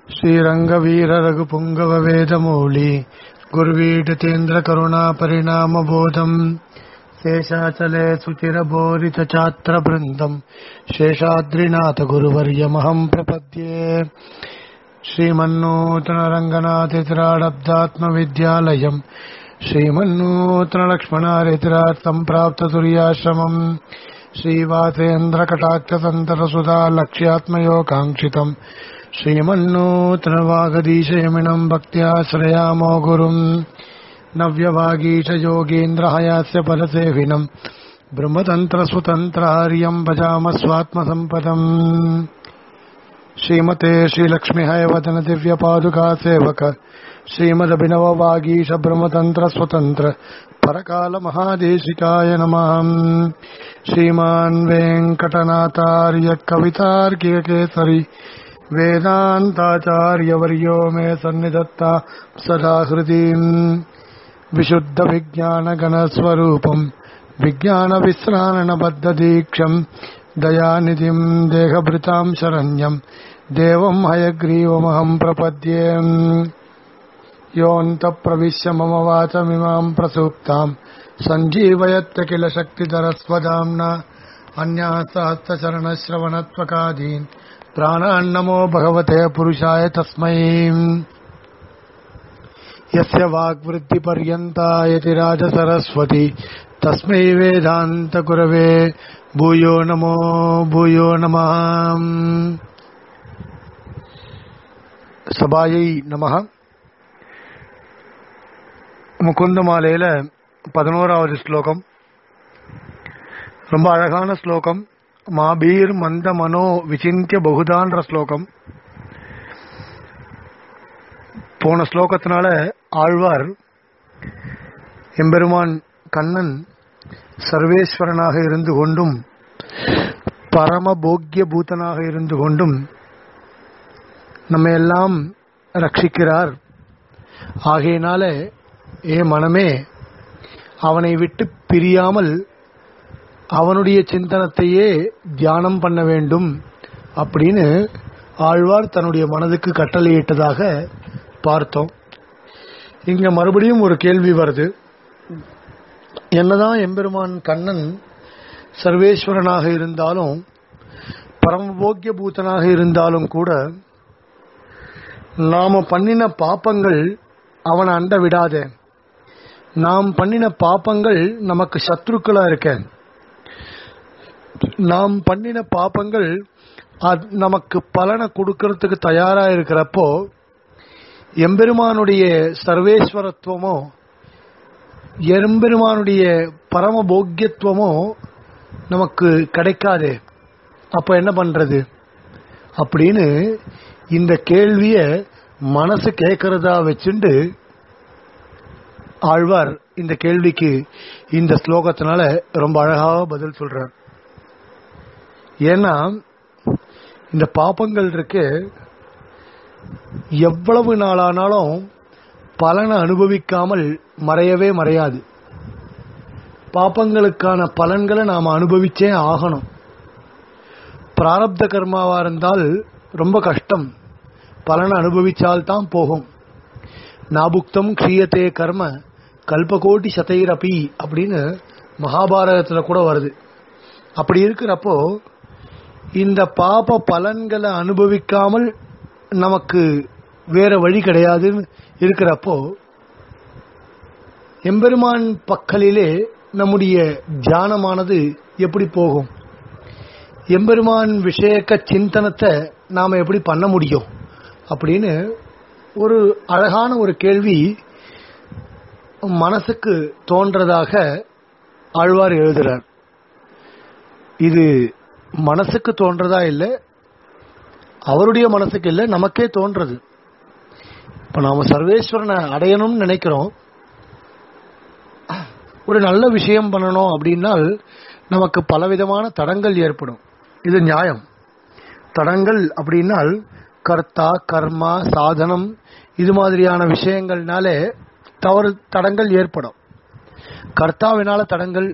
श्रीरङ्गवीररघुपुङ्गववेदमौली गुर्वीडतेन्द्रकरुणापरिणामबोधम् शेषाचले सुचिरबोरितचात्रवृन्दम् शेषाद्रिनाथगुरुवर्यमहम् प्रपद्ये श्रीमन्नूतनरङ्गनाथितिराडब्दात्मविद्यालयम् श्रीमन्नूतनलक्ष्मणारितिरार्थम् प्राप्ततुर्याश्रमम् श्रीवासेन्द्रकटाक्षसन्तरसुधा लक्ष्यात्मयोकाङ्क्षितम् श्रीमन्नूतनवागदीशयमिनम् भक्त्याश्रयामो गुरुम् नव्यवागीशयोगीन्द्रहयास्य परसेविनम् ब्रह्मतन्त्रसुतन्त्रार्यम् भजाम स्वात्मसम्पदम् श्रीमते श्रीलक्ष्मीहयवदन दिव्यपादुका सेवक श्रीमदभिनववागीश ब्रह्मतन्त्रस्वतन्त्र परकालमहादेशिकाय नमः श्रीमान् वेङ्कटनाथार्य कवितार्किककेसरि वेदान्ताचार्यवर्यो मे सन्निधत्ता सदा हृदीम् विशुद्धविज्ञानगणस्वरूपम् विज्ञानविश्राणबद्धदीक्षम् दयानिधिम् देहभृताम् शरण्यम् देवम् हयग्रीवमहम् प्रपद्ये योऽन्तप्रविश्य मम वाचमिमाम् प्रसूक्ताम् सञ्जीवयत्य किल शक्तिधरस्वदाम्ना अन्यासास्तचरणश्रवणत्वकादीन् प्राणान्नमो भगवते पुरुषाय तस्मै यस्य वाग्वृद्धिपर्यन्ता यतिराजसरस्वती तस्मै वेदान्तगुरवे भूयो नमो भूयो नमः சபாயை நமக முகுந்த மாலையில பதினோராவது ஸ்லோகம் ரொம்ப அழகான ஸ்லோகம் மாபீர் மந்த மனோ விசிந்திய பகுதான்ற ஸ்லோகம் போன ஸ்லோகத்தினால ஆழ்வார் எம்பெருமான் கண்ணன் சர்வேஸ்வரனாக இருந்து கொண்டும் பரம போக்கிய பூதனாக இருந்து கொண்டும் நம்ம எல்லாம் ரட்சிக்கிறார் ஆகையினால ஏ மனமே அவனை விட்டு பிரியாமல் அவனுடைய சிந்தனத்தையே தியானம் பண்ண வேண்டும் அப்படின்னு ஆழ்வார் தன்னுடைய மனதுக்கு கட்டளையிட்டதாக பார்த்தோம் இங்க மறுபடியும் ஒரு கேள்வி வருது என்னதான் எம்பெருமான் கண்ணன் சர்வேஸ்வரனாக இருந்தாலும் பரமபோக்கிய பூத்தனாக இருந்தாலும் கூட நாம பண்ணின பாப்பங்கள் அவனை அண்ட விடாத நாம் பண்ணின பாப்பங்கள் நமக்கு சத்ருக்களா இருக்க நாம் பண்ணின பாப்பங்கள் நமக்கு பலனை கொடுக்கறதுக்கு தயாரா இருக்கிறப்போ எம்பெருமானுடைய சர்வேஸ்வரத்துவமோ எம்பெருமானுடைய பரம போக்கியத்துவமோ நமக்கு கிடைக்காது அப்ப என்ன பண்றது அப்படின்னு இந்த கேள்விய மனசு கேட்கறதா வச்சுண்டு ஆழ்வார் இந்த கேள்விக்கு இந்த ஸ்லோகத்தினால ரொம்ப அழகாக பதில் சொல்றார் ஏன்னா இந்த பாப்பங்கள் இருக்கு எவ்வளவு நாளானாலும் பலனை அனுபவிக்காமல் மறையவே மறையாது பாப்பங்களுக்கான பலன்களை நாம் அனுபவிச்சே ஆகணும் பிராரப்த கர்மாவா இருந்தால் ரொம்ப கஷ்டம் பலனை அனுபவிச்சால்தான் போகும் நாபுக்தம் கிரியத்தே கர்ம கல்பகோட்டி சதைரபி அப்படின்னு மகாபாரதத்துல கூட வருது அப்படி இருக்கிறப்போ இந்த பாப பலன்களை அனுபவிக்காமல் நமக்கு வேற வழி கிடையாதுன்னு இருக்கிறப்போ எம்பெருமான் பக்கலிலே நம்முடைய தியானமானது எப்படி போகும் எம்பெருமான் விஷயக்க சிந்தனத்தை நாம எப்படி பண்ண முடியும் அப்படின்னு ஒரு அழகான ஒரு கேள்வி மனசுக்கு தோன்றதாக ஆழ்வார் எழுதுறார் இது மனசுக்கு தோன்றதா இல்லை அவருடைய மனசுக்கு இல்லை நமக்கே தோன்றது இப்ப நாம சர்வேஸ்வரனை அடையணும்னு நினைக்கிறோம் ஒரு நல்ல விஷயம் பண்ணணும் அப்படின்னால் நமக்கு பலவிதமான தடங்கள் ஏற்படும் இது நியாயம் தடங்கள் அப்படின்னால் கர்த்தா கர்மா சாதனம் இது மாதிரியான விஷயங்கள்னாலே தவறு தடங்கள் ஏற்படும் கர்த்தாவினால தடங்கள்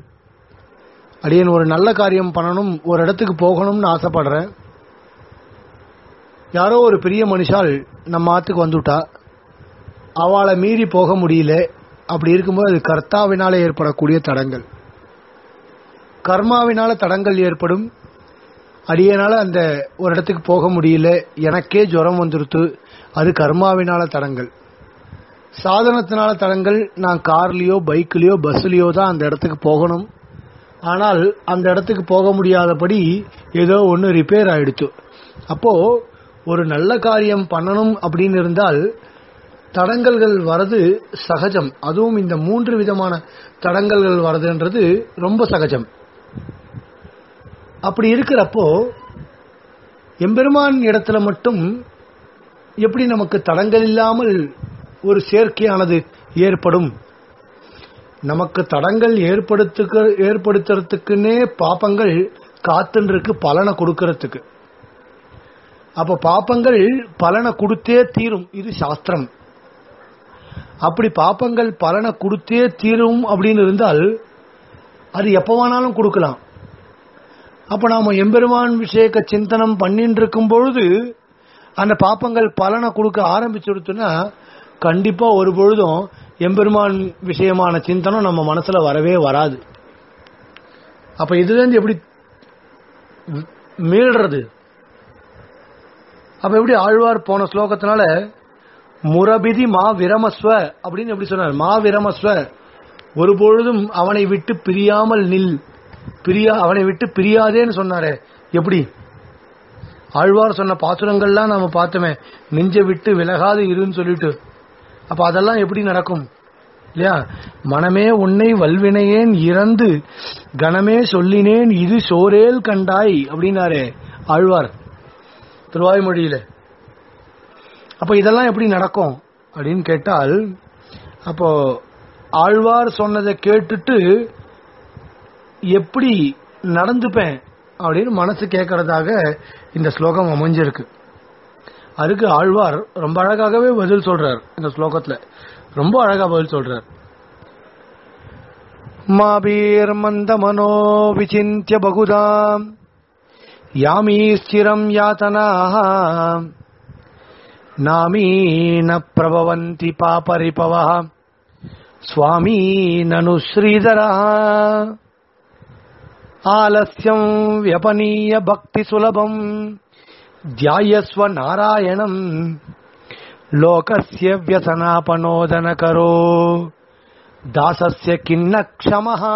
அடியன் ஒரு நல்ல காரியம் பண்ணணும் ஒரு இடத்துக்கு போகணும்னு ஆசைப்படுறேன் யாரோ ஒரு பெரிய மனுஷால் நம்ம ஆத்துக்கு வந்துட்டா அவளை மீறி போக முடியல அப்படி இருக்கும்போது அது கர்த்தாவினால ஏற்படக்கூடிய தடங்கள் கர்மாவினால தடங்கள் ஏற்படும் அடியனால அந்த ஒரு இடத்துக்கு போக முடியல எனக்கே ஜுரம் வந்துருத்து அது கர்மாவினால தடங்கள் சாதனத்தினால தடங்கள் நான் கார்லயோ பைக்லயோ பஸ்லயோ தான் அந்த இடத்துக்கு போகணும் ஆனால் அந்த இடத்துக்கு போக முடியாதபடி ஏதோ ஒன்று ரிப்பேர் ஆயிடுச்சு அப்போ ஒரு நல்ல காரியம் பண்ணணும் அப்படின்னு இருந்தால் தடங்கல்கள் வரது சகஜம் அதுவும் இந்த மூன்று விதமான தடங்கல்கள் வரதுன்றது ரொம்ப சகஜம் அப்படி இருக்கிறப்போ எம்பெருமான் இடத்துல மட்டும் எப்படி நமக்கு தடங்கள் இல்லாமல் ஒரு சேர்க்கையானது ஏற்படும் நமக்கு தடங்கள் ஏற்படுத்துக்க ஏற்படுத்துறதுக்குன்னே பாப்பங்கள் காத்துருக்கு பலனை கொடுக்கறதுக்கு அப்ப பாப்பங்கள் பலனை கொடுத்தே தீரும் இது சாஸ்திரம் அப்படி பாப்பங்கள் பலனை கொடுத்தே தீரும் அப்படின்னு இருந்தால் அது எப்ப வேணாலும் கொடுக்கலாம் அப்ப நாம எம்பெருமான் விஷயக்க சிந்தனம் பண்ணிட்டு இருக்கும் பொழுது அந்த பாப்பங்கள் பலனை கொடுக்க ஆரம்பிச்சுடுத்துன்னா கண்டிப்பா ஒரு பொழுதும் எம்பெருமான் விஷயமான சிந்தனம் நம்ம மனசுல வரவே வராது அப்ப இதுல இருந்து எப்படி மீள்றது அப்ப எப்படி ஆழ்வார் போன ஸ்லோகத்தினால முரபிதி மா விரமஸ்வ அப்படின்னு எப்படி சொன்னார் மா விரமஸ்வ ஒரு பொழுதும் அவனை விட்டு பிரியாமல் நில் பிரியா அவனை விட்டு பிரியாதேன்னு சொன்னாரே எப்படி ஆழ்வார் சொன்ன பாசுரங்கள்லாம் நாம பார்த்தோமே நெஞ்ச விட்டு விலகாது இருன்னு சொல்லிட்டு அப்ப அதெல்லாம் எப்படி நடக்கும் இல்லையா மனமே உன்னை வல்வினையேன் இறந்து கணமே சொல்லினேன் இது சோரேல் கண்டாய் அப்படின்னாரே ஆழ்வார் திருவாய்மொழியில அப்ப இதெல்லாம் எப்படி நடக்கும் அப்படின்னு கேட்டால் அப்போ ஆழ்வார் சொன்னதை கேட்டுட்டு எப்படி நடந்துப்பேன் அப்படின்னு மனசு கேட்கறதாக இந்த ஸ்லோகம் அமைஞ்சிருக்கு அதுக்கு ஆழ்வார் ரொம்ப அழகாகவே பதில் சொல்றார் இந்த ஸ்லோகத்துல ரொம்ப அழகா பதில் சொல்றார் மாபீர் மந்த மனோ விசிந்திய பகுதாம் யாமீ ஸ்திரம் யாத்தனாः நாமீ ந பிரபவந்தி பாபரிபவः स्वामी ननु श्रीधरः आलस्यं व्यपनीय भक्तिसुलभम् ध्यायस्व नारायणम् लोकस्य व्यसनापनोदनकरो दासस्य किन्न क्षमः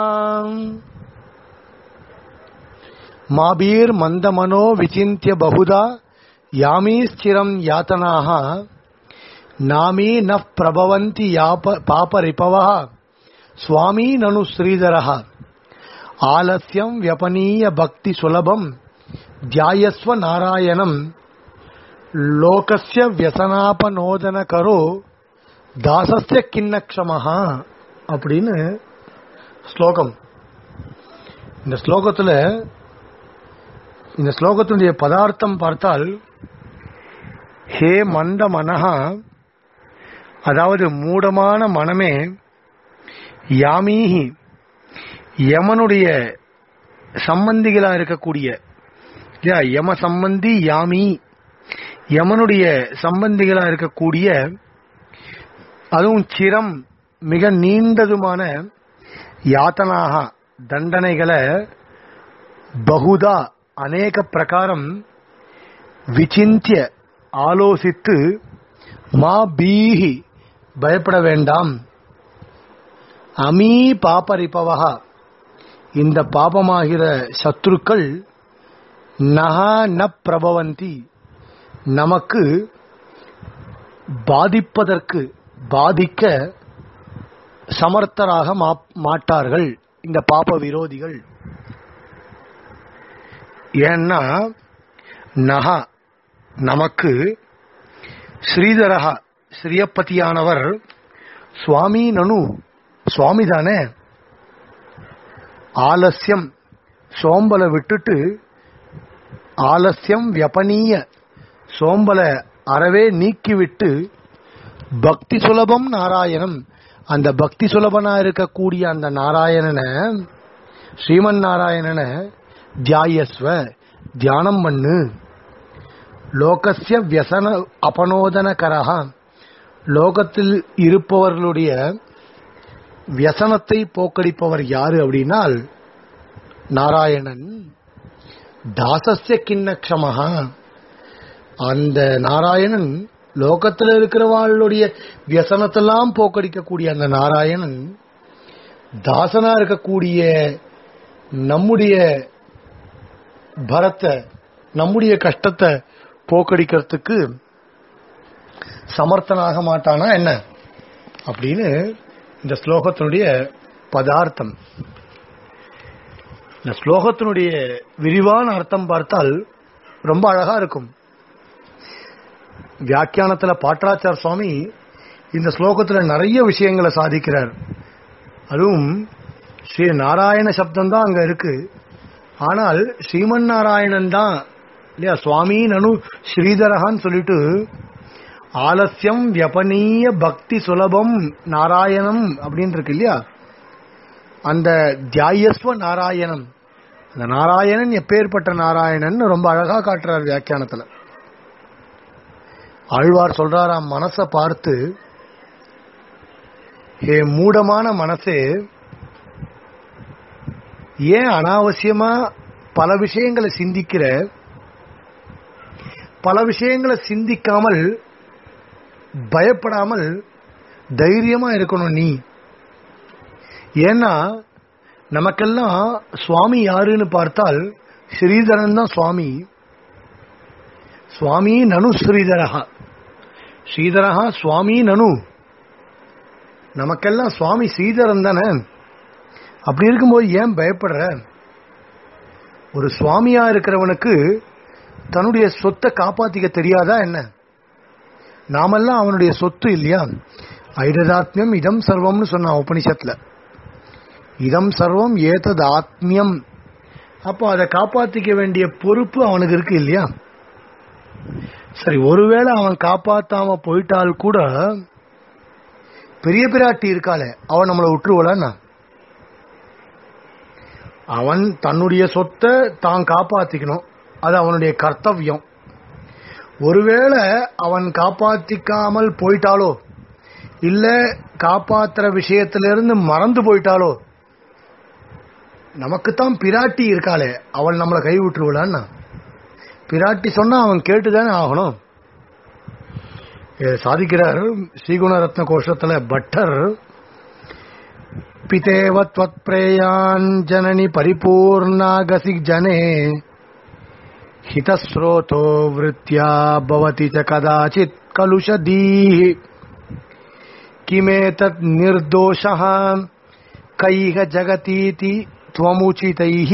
माबीर्मन्दमनो विचिन्त्य बहुधा यामी स्थिरम् यातनाः नामी न प्रभवन्ति याप पापरिपवः स्वामी ननु श्रीधरः आलस्यं व्यपनीय भक्ति सुलभम् ध्यायस्व नारायणम् லோகஸ்ய வியசனாபனோதன கரோ தாசஸ்ய கிண்ணக்ஷமஹா அப்படின்னு ஸ்லோகம் இந்த ஸ்லோகத்துல இந்த ஸ்லோகத்தினுடைய பதார்த்தம் பார்த்தால் ஹே மந்த மனஹா அதாவது மூடமான மனமே யாமீஹி யமனுடைய சம்பந்திகளா இருக்கக்கூடிய இல்லையா யம சம்பந்தி யாமி யமனுடைய சம்பந்திகளா இருக்கக்கூடிய அதுவும் சிரம் மிக நீண்டதுமான யாத்தனாக தண்டனைகளை பகுதா அநேக பிரகாரம் விசிந்திய ஆலோசித்து மா பீஹி பயப்பட வேண்டாம் அமீ பாபரிப்பவகா இந்த பாபமாகிற சத்துருக்கள் நகா ந பிரபவந்தி நமக்கு பாதிப்பதற்கு பாதிக்க சமர்த்தராக மாட்டார்கள் இந்த பாப விரோதிகள் ஏன்னா நகா நமக்கு ஸ்ரீதரகா ஸ்ரீயப்பதியானவர் சுவாமி நனு சுவாமி தானே ஆலசியம் சோம்பலை விட்டுட்டு ஆலசியம் வியபனீய சோம்பல அறவே நீக்கிவிட்டு பக்தி சுலபம் நாராயணம் அந்த பக்தி சுலபனா இருக்கக்கூடிய அந்த நாராயணனை ஸ்ரீமன் நாராயணனை தியாயஸ்வ தியானம் பண்ணு லோகஸ்ய வியசன அபனோதனகரஹ லோகத்தில் இருப்பவர்களுடைய வியசனத்தை போக்கடிப்பவர் யாரு அப்படின்னால் நாராயணன் தாசஸ்ய கிண்ணக்ஷமஹா அந்த நாராயணன் லோகத்தில் இருக்கிறவாளுடைய வியசனத்தெல்லாம் போக்கடிக்கக்கூடிய அந்த நாராயணன் தாசனா இருக்கக்கூடிய நம்முடைய பரத்தை நம்முடைய கஷ்டத்தை போக்கடிக்கிறதுக்கு சமர்த்தனாக மாட்டானா என்ன அப்படின்னு இந்த ஸ்லோகத்தினுடைய பதார்த்தம் இந்த ஸ்லோகத்தினுடைய விரிவான அர்த்தம் பார்த்தால் ரொம்ப அழகா இருக்கும் வியாக்கியானத்துல பாட்ராச்சார் சுவாமி இந்த ஸ்லோகத்துல நிறைய விஷயங்களை சாதிக்கிறார் அதுவும் ஸ்ரீ நாராயண சப்தம் தான் அங்க இருக்கு ஆனால் ஸ்ரீமன் நாராயணன் தான் இல்லையா சுவாமி நனு ஸ்ரீதரகான்னு சொல்லிட்டு ஆலசியம் வியபனீய பக்தி சுலபம் நாராயணம் அப்படின்னு இருக்கு இல்லையா அந்த தியாயஸ்வ நாராயணம் அந்த நாராயணன் எப்பேற்பட்ட நாராயணன் ரொம்ப அழகா காட்டுறார் வியாக்கியானத்துல ஆழ்வார் சொல்றாராம் மனசை பார்த்து ஹே மூடமான மனசே ஏன் அனாவசியமா பல விஷயங்களை சிந்திக்கிற பல விஷயங்களை சிந்திக்காமல் பயப்படாமல் தைரியமா இருக்கணும் நீ ஏன்னா நமக்கெல்லாம் சுவாமி யாருன்னு பார்த்தால் ஸ்ரீதரன் தான் சுவாமி சுவாமி நனு ஸ்ரீதரஹா ஸ்ரீதரஹா சுவாமி நனு நமக்கெல்லாம் சுவாமி ஸ்ரீதரன் தானே அப்படி இருக்கும்போது ஏன் பயப்படுற ஒரு சுவாமியா இருக்கிறவனுக்கு தன்னுடைய சொத்தை காப்பாத்திக்க தெரியாதா என்ன நாமெல்லாம் அவனுடைய சொத்து இல்லையா ஐரதாத்மியம் இதம் சர்வம்னு சொன்னான் உபனிஷத்துல இதம் சர்வம் ஏதது ஆத்மியம் அப்போ அதை காப்பாத்திக்க வேண்டிய பொறுப்பு அவனுக்கு இருக்கு இல்லையா சரி ஒருவேளை அவன் காப்பாத்தாம போயிட்டால் கூட பெரிய பிராட்டி இருக்காளே அவன் நம்மளை விட்டுருவலான்னா அவன் தன்னுடைய சொத்தை தான் காப்பாத்திக்கணும் அது அவனுடைய கர்த்தவியம் ஒருவேளை அவன் காப்பாத்திக்காமல் போயிட்டாலோ இல்ல காப்பாத்துற விஷயத்திலிருந்து மறந்து போயிட்டாலோ நமக்குத்தான் பிராட்டி இருக்காளே அவள் நம்மளை கை விட்டுருவலான்னா பிராட்டி சொன்னா அவன் கேட்டுதானே ஆகணும் இதை சாதிக்கிறார் ஸ்ரீகுணரத்ன கோஷத்துல பட்டர் பிதேவ त्वत्प्रेयान् जननि परिपूर्णागसि जने हितस्रोतो वृत्त्या भवति च कदाचित् कलुषदीः किमेतत् निर्दोषः कैह जगतीति त्वमुचितैः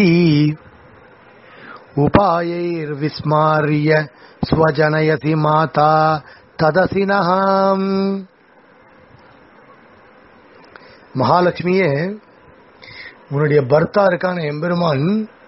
उपायैर्विस्मार्य स्वजनयसि माता तदसि नः மகாலட்சுமியே உன்னுடைய பர்த்தா இருக்கான எம்பெருமான்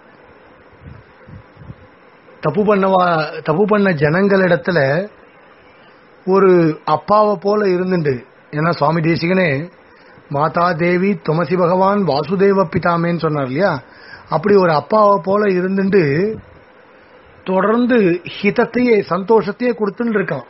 தப்பு பண்ணவா தப்பு பண்ண ஜனங்களிடத்துல ஒரு அப்பாவை போல இருந்துண்டு ஏன்னா சுவாமி தேசிகனே மாதா தேவி துமசி பகவான் வாசுதேவ பிதாமேன்னு சொன்னார் இல்லையா அப்படி ஒரு அப்பாவை போல இருந்துட்டு தொடர்ந்து ஹிதத்தையே சந்தோஷத்தையே கொடுத்துட்டு இருக்கான்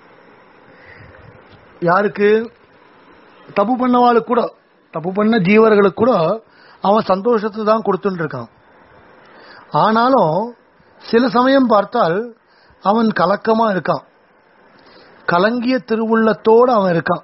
யாருக்கு தப்பு பண்ணவாளுக்கு கூட தப்பு பண்ண ஜீவர்களுக்கு கூட அவன் சந்தோஷத்தை தான் கொடுத்துட்டு இருக்கான் ஆனாலும் சில சமயம் பார்த்தால் அவன் கலக்கமா இருக்கான் கலங்கிய திருவுள்ளத்தோடு அவன் இருக்கான்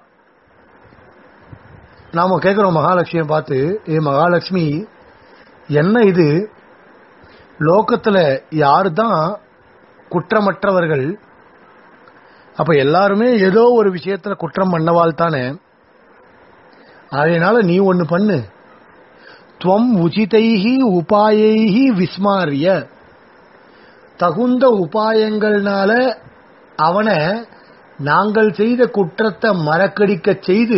நாம கேட்கிறோம் மகாலட்சுமியை பார்த்து ஏ மகாலட்சுமி என்ன இது லோகத்துல யாரு தான் குற்றமற்றவர்கள் அப்ப எல்லாருமே ஏதோ ஒரு விஷயத்துல குற்றம் பண்ணவாள் தானே அதனால நீ ஒன்னு பண்ணு துவம் உச்சிதைஹி உபாயைஹி விஸ்மாரிய தகுந்த உபாயங்கள்னால அவனை நாங்கள் செய்த குற்றத்தை மறக்கடிக்க செய்து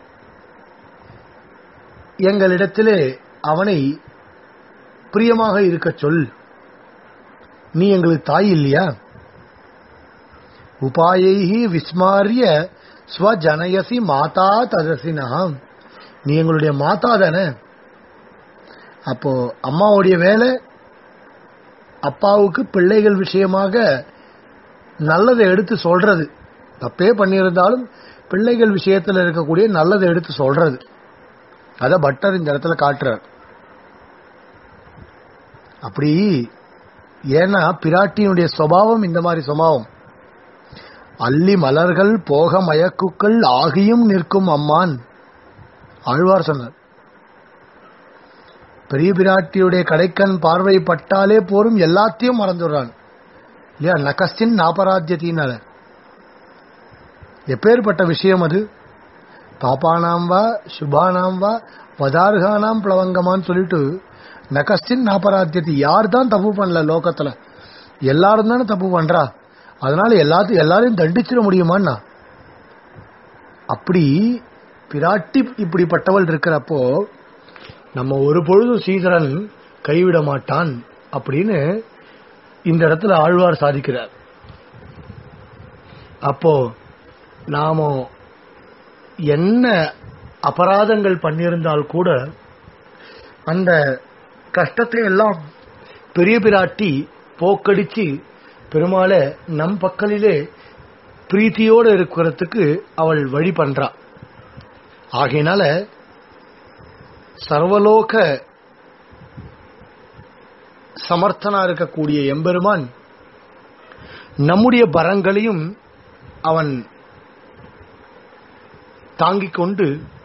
எங்களிடத்திலே அவனை பிரியமாக இருக்க சொல் நீ எங்களுக்கு தாய் இல்லையா உபாயைஹி விஸ்மாரிய ஸ்வஜனயசி மாதா ததசினாம் நீ எங்களுடைய மாதா தானே அப்போ அம்மாவுடைய வேலை அப்பாவுக்கு பிள்ளைகள் விஷயமாக நல்லதை எடுத்து சொல்றது தப்பே பண்ணியிருந்தாலும் பிள்ளைகள் விஷயத்துல இருக்கக்கூடிய நல்லதை எடுத்து சொல்றது அத பட்டர் இந்த இடத்துல காட்டுறார் அப்படி ஏன்னா பிராட்டியினுடைய சுபாவம் இந்த மாதிரி சுபாவம் அள்ளி மலர்கள் போக மயக்குக்கள் ஆகியும் நிற்கும் அம்மான் ஆழ்வார் சொன்னார் பெரிய பிராட்டியுடைய கடைக்கண் பார்வை பட்டாலே போரும் எல்லாத்தையும் மறந்துடுறான் இல்லையா நகஸ்டின் நாபராஜ்யத்தினால எப்பேற்பட்ட விஷயம் அது பாப்பானாம் வா சுபானாம் வா வதார்கானாம் பிளவங்கமான்னு சொல்லிட்டு நகஸ்டின் நாபராஜ்யத்தி யார் தான் தப்பு பண்ணல லோகத்துல எல்லாரும் தானே தப்பு பண்றா அதனால எல்லாத்தையும் எல்லாரையும் தண்டிச்சிட முடியுமான்னா அப்படி பிராட்டி இப்படிப்பட்டவள் இருக்கிறப்போ நம்ம ஒரு பொழுதும் சீதரன் கைவிட மாட்டான் அப்படின்னு இந்த இடத்துல ஆழ்வார் சாதிக்கிறார் அப்போ நாம என்ன அபராதங்கள் பண்ணியிருந்தால் கூட அந்த கஷ்டத்தை எல்லாம் பெரிய பிராட்டி போக்கடிச்சு பெருமாளை நம் பக்கலிலே பிரீத்தியோடு இருக்கிறதுக்கு அவள் வழி பண்றா ஆகையினால சர்வலோக சமர்த்தனா இருக்கக்கூடிய எம்பெருமான் நம்முடைய பரங்களையும் அவன் தாங்கிக் கொண்டு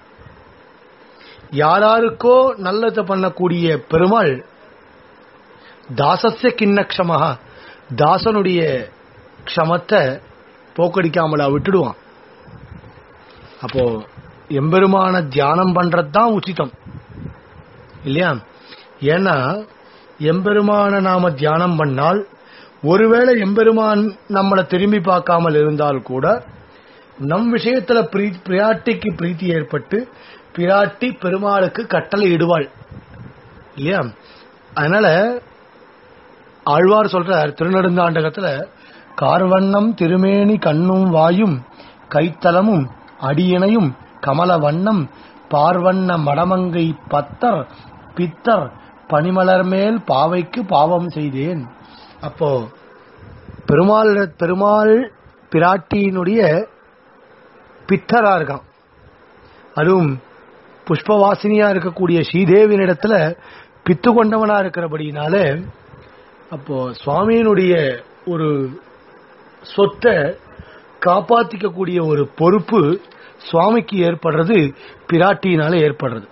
யாராருக்கோ நல்லதை பண்ணக்கூடிய பெருமாள் தாசஸ்ய கிண்ணக்ஷமஹா தாசனுடைய க்ஷமத்தை போக்கடிக்காமலா விட்டுடுவான் அப்போ எம்பெருமான தியானம் பண்றது தான் உச்சிதம் இல்லையா ஏன்னா எம்பெருமான நாம தியானம் பண்ணால் ஒருவேளை எம்பெருமான் நம்மளை திரும்பி பார்க்காமல் இருந்தால் கூட நம் விஷயத்துல பிரீ- பிராட்டிக்கு பிரீத்தி ஏற்பட்டு பிராட்டி பெருமாளுக்கு கட்டளை இடுவாள் இல்லையா அதனால ஆழ்வார் சொல்றார் திருநெடுந்தாண்டகத்துல கார்வண்ணம் திருமேனி கண்ணும் வாயும் கைத்தலமும் அடியினையும் கமல வண்ணம் பார்வண்ண மடமங்கை பத்தர் பித்தர் பனிமலர் மேல் பாவைக்கு பாவம் செய்தேன் அப்போ பெருமாள் பெருமாள் பிராட்டியினுடைய பித்தரா இருக்கான் அதுவும் புஷ்பவாசினியா இருக்கக்கூடிய ஸ்ரீதேவியினிடத்துல பித்து கொண்டவனா இருக்கிறபடினால அப்போ சுவாமியினுடைய ஒரு சொத்தை காப்பாத்திக்கக்கூடிய ஒரு பொறுப்பு சுவாமிக்கு ஏற்படுறது பிராட்டியினால ஏற்படுறது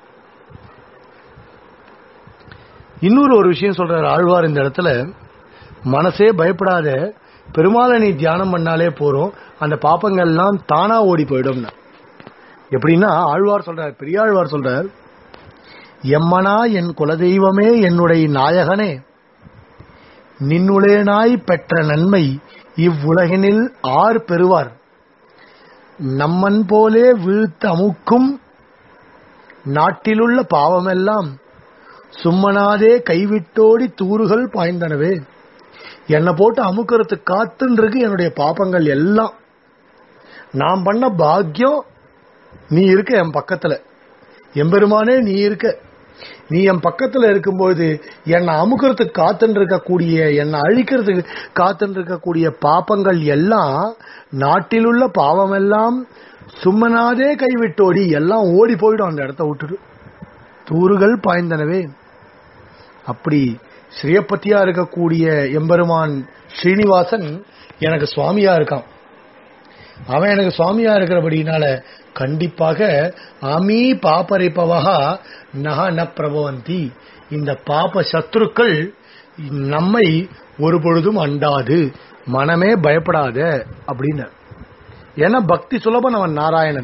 இன்னொரு ஒரு விஷயம் சொல்றாரு ஆழ்வார் இந்த இடத்துல மனசே பயப்படாத பெருமாளை நீ தியானம் பண்ணாலே போறோம் அந்த பாப்பங்கள்லாம் தானா ஓடி போயிடும்னா எப்படின்னா ஆழ்வார் சொல்றார் பெரியாழ்வார் சொல்றார் எம்மனா என் குலதெய்வமே என்னுடைய நாயகனே நின்னுளேனாய் பெற்ற நன்மை இவ்வுலகினில் ஆர் பெறுவார் நம்மன் போலே வீழ்த்து அமுக்கும் நாட்டிலுள்ள பாவமெல்லாம் சும்மனாதே கைவிட்டோடி தூறுகள் பாய்ந்தனவே என்னை போட்டு அமுக்கிறதுக்கு காத்துன்னு இருக்கு என்னுடைய பாப்பங்கள் எல்லாம் நான் பண்ண பாக்கியம் நீ இருக்க என் பக்கத்துல எம்பெருமானே நீ இருக்க நீ என் பக்கத்துல இருக்கும்போது என்னை அமுக்கிறதுக்கு காத்துன்னு இருக்கக்கூடிய என்னை அழிக்கிறதுக்கு காத்துன்னு இருக்கக்கூடிய பாப்பங்கள் எல்லாம் நாட்டிலுள்ள பாவமெல்லாம் சும்மனாதே கைவிட்டோடி எல்லாம் ஓடி போயிடும் அந்த இடத்த விட்டுட்டு தூறுகள் பாய்ந்தனவே அப்படி ஸ்ரீயப்பத்தியா இருக்கக்கூடிய எம்பெருமான் ஸ்ரீனிவாசன் எனக்கு சுவாமியா இருக்கான் அவன் எனக்கு சுவாமியா இருக்கிறபடினால கண்டிப்பாக அமீ பாப்பரிப்பவகா நக ந பிரபவந்தி இந்த பாப சத்ருக்கள் நம்மை ஒரு பொழுதும் அண்டாது மனமே பயப்படாத அப்படின்னு ஏன்னா பக்தி சுலபன் அவன் நாராயணன்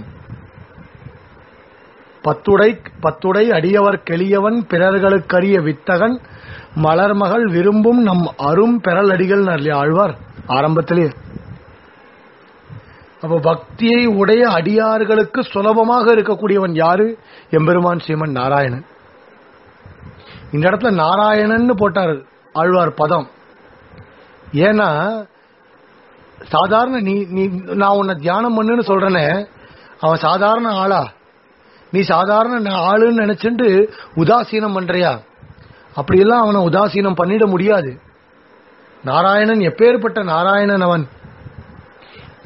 பத்துடை பத்துடை அடியவர் கெளியவன் பிறர்களுக்கரிய வித்தகன் மலர்மகள் விரும்பும் நம் அரும் பெறலடிகள் ஆழ்வார் ஆரம்பத்திலே அப்ப பக்தியை உடைய அடியார்களுக்கு சுலபமாக இருக்கக்கூடியவன் யாரு எம்பெருமான் ஸ்ரீமன் நாராயணன் இந்த இடத்துல நாராயணன் போட்டார் ஆழ்வார் பதம் ஏன்னா சாதாரண நீ நீ நான் உன்னை தியானம் பண்ணுன்னு சொல்றேனே அவன் சாதாரண ஆளா நீ சாதாரண ந- ஆளுன்னு நினைச்சுட்டு உதாசீனம் பண்றியா அப்படியெல்லாம் அவனை உதாசீனம் பண்ணிட முடியாது நாராயணன் எப்பேற்பட்ட நாராயணன் அவன்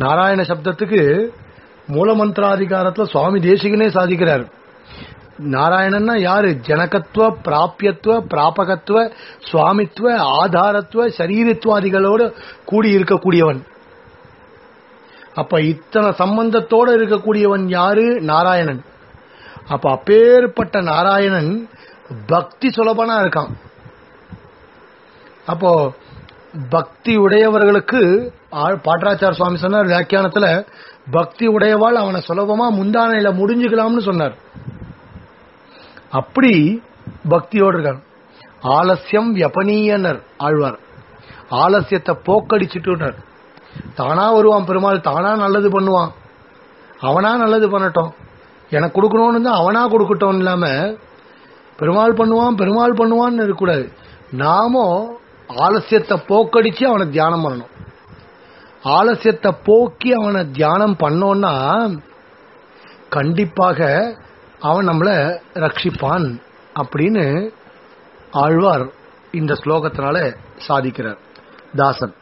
நாராயண சப்தத்துக்கு மூலமந்திராதிகாரத்துல சுவாமி தேசிகனே சாதிக்கிறார் நாராயணன்னா யாரு ஜனகத்துவ பிராபியத்துவ பிராபகத்துவ சுவாமித்துவ ஆதாரத்துவ சரீரத்துவாதிகளோடு கூடி இருக்கக்கூடியவன் அப்ப இத்தனை சம்பந்தத்தோட இருக்கக்கூடியவன் யாரு நாராயணன் அப்ப அப்பேற்பட்ட நாராயணன் பக்தி சுலபனா இருக்கான் அப்போ பக்தி உடையவர்களுக்கு ஆ- பாட்டராச்சார சுவாமி சொன்னார் வியாக்கியானத்துல பக்தி உடையவாள் அவனை சுலபமா முந்தானையில முடிஞ்சுக்கலாம்னு சொன்னார் அப்படி பக்தியோடு இருக்கான் ஆலசியம் வியபனீயனர் ஆழ்வார் ஆலசியத்தை போக்கடிச்சுட்டுனர் தானா வருவான் பெருமாள் தானா நல்லது பண்ணுவான் அவனா நல்லது பண்ணட்டும் எனக்கு கொடுக்கணும்னு தான் அவனா கொடுக்கட்டும் இல்லாம பெருமாள் பண்ணுவான் பெருமாள் பண்ணுவான்னு இருக்கக்கூடாது நாமும் ஆலசியத்தை போக்கடிச்சு அவனை தியானம் பண்ணணும் ஆலசியத்தை போக்கி அவனை தியானம் பண்ணோம்னா கண்டிப்பாக அவன் நம்மளை ரட்சிப்பான் அப்படின்னு ஆழ்வார் இந்த ஸ்லோகத்தினால சாதிக்கிறார் தாசன்